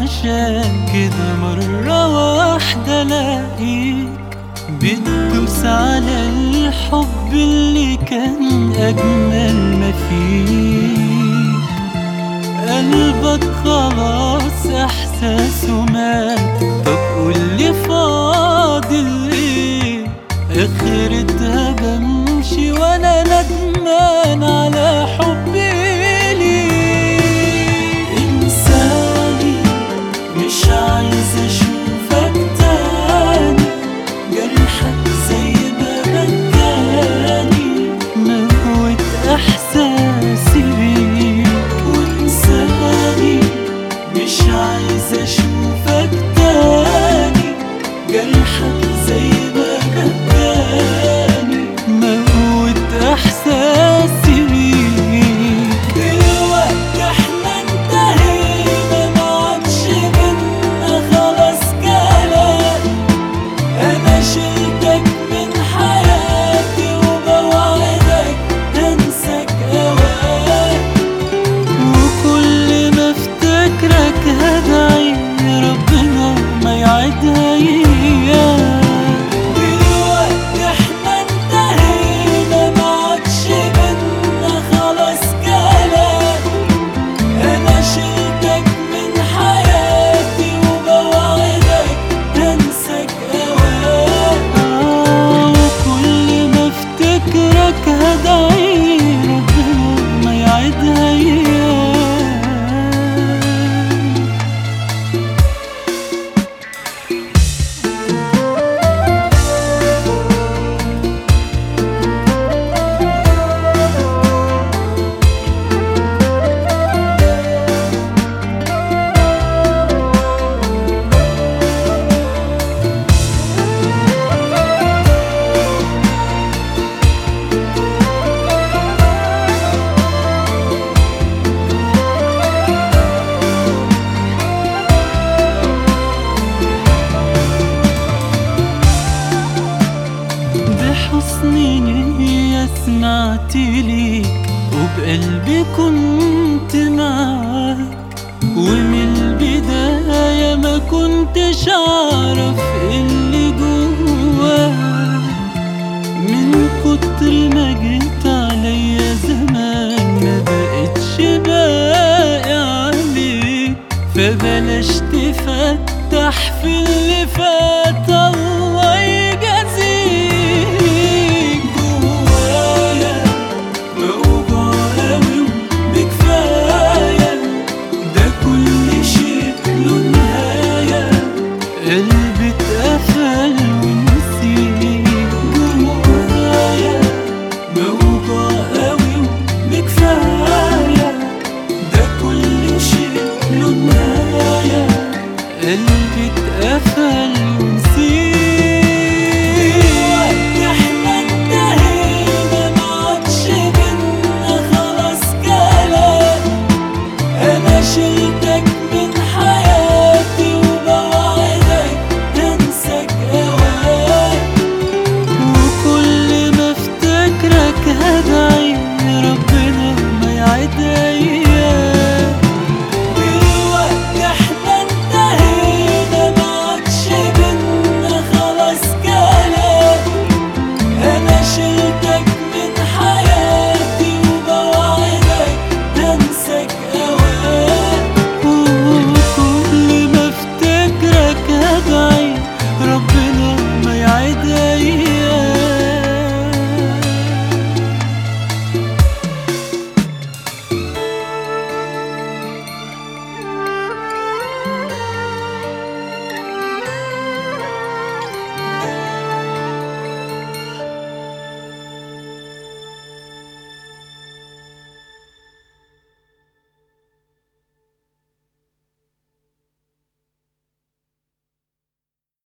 عشان كده مرة واحدة الاقيك بتدوس على الحب اللي كان أجمل ما فيه قلبك خلاص إحساسه مات طب قولي فاضل إيه آخرتها بمشي وأنا ندمان على حبي ليك إنساني مش عايز أشوفك تاني جرحك زي ما مكاني موت إحساسي بيك وإنساني مش عايز أشوفك تاني جرحك زي ما مكاني موت إحساسي بيك دلوقتي احنا انتهينا ما عادش بينا خلاص كلام انا شلتك من حياتي وبوعدك هنساك اوقات وكل ما افتكرك هدعي ربنا ما يعيدها ايام دلوقتي احنا انتهينا ما عادش بينا خلاص كلام انا شلتك من حياتي وبوعدك هنساك اوقات وكل ما افتكرك هدعي ربنا ما يعيدها ايام بحسن نية سمعت ليك وبقلبي كنت معاك ومن البداية ما كنتش أعرف اللي جواك من كتر ما جيت عليا زمان ما بقتش باقي عليك فبلاش تفتح في اللي فات الله يجازيك جوايا موجوع قوي بكفاية ده كل شيء له نهاية قلبي اتقفل ونسيك جوايا موجوع قوي بكفاية ده كل شيء له نهاية قلبي اتقفل